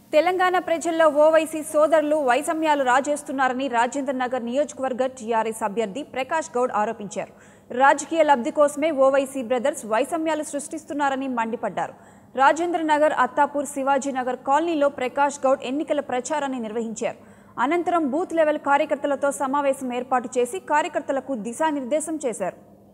తెలంగాణ ప్రజల్లో ఓవైసీ సోదరులు వైషమ్యాలు రాజేస్తున్నారని రాజేంద్ర నగర్ నియోజకవర్గ టీఆర్ఎస్ అభ్యర్థి ప్రకాష్ గౌడ్ ఆరోపించారు రాజకీయ లబ్ధి కోసమే ఓవైసీ బ్రదర్స్ వైషమ్యాలు సృష్టిస్తున్నారని మండిపడ్డారు రాజేంద్ర నగర్ అత్తాపూర్ శివాజీనగర్ కాలనీలో ప్రకాష్ గౌడ్ ఎన్నికల ప్రచారాన్ని నిర్వహించారు అనంతరం బూత్ లెవెల్ కార్యకర్తలతో సమావేశం ఏర్పాటు చేసి కార్యకర్తలకు దిశానిర్దేశం చేశారు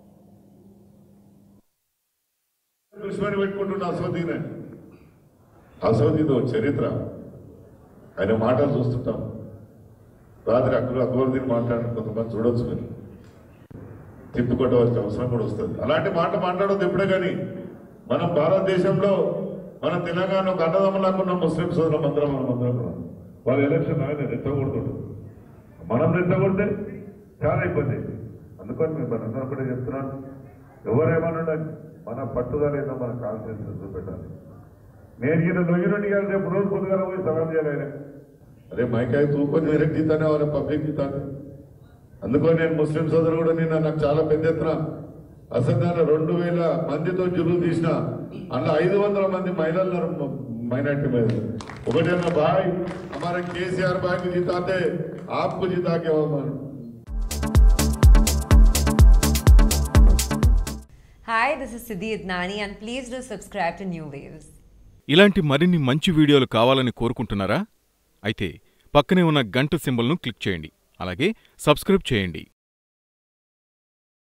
దుష్మని పెట్టుకుంటున్న అసౌదీనే అసౌదీతో చరిత్ర ఆయన మాటలు చూస్తుంటాం రాత్రి అక్కడ అక్బరుద్దీన్ మాట్లాడిన కొంతమంది చూడొచ్చు మీరు తిప్పుకోవడం అవసరం కూడా వస్తుంది అలాంటి మాట మాట్లాడొద్దు ఎప్పుడే కానీ మనం భారతదేశంలో మన తెలంగాణ ఒక అన్నదమ్ములాగా ఉన్న ముస్లిం సోదరులం అందరం మనం అందరం ఉన్నాం. వాళ్ళ ఎలక్షన్ ఆయన రెచ్చగొడుతుండ్రు మనం రెచ్చగొడితే చాలా ఇబ్బంది అందుకని మేము మనందరం కూడా చెప్తున్నాను ఎవరేమన్నా మన పట్టుదల ఏదో మన కాన్ఫిడెన్స్ చూపెట్టాలి నేను ఈయన లొయ్యరెడ్డి గారు రేపు రోజు పొద్దుగా పోయి సగం చేయాలి అరే మైకాయ తూకొని వేరే తీతానే వాళ్ళ పబ్లిక్ తీతాను అందుకని నేను ముస్లిం సోదరు కూడా నిన్న నాకు చాలా పెద్ద ఎత్తున అసలు రెండు వేల మందితో జులు తీసిన అందులో ఐదు వందల మంది మహిళలు మైనార్టీ మహిళలు ఒకటేనా బాయ్ हमारे केसीआर भाई को जिताते आपको जिता के हो हमारे Hi, this is Siddhi Idnani, and please do subscribe to New Waves. ఇలాంటి మరిన్ని మంచి వీడియోలు కావాలని కోరుకుంటున్నారా అయితే పక్కనే ఉన్న గంట సింబల్ను క్లిక్ చేయండి అలాగే సబ్స్క్రైబ్ చేయండి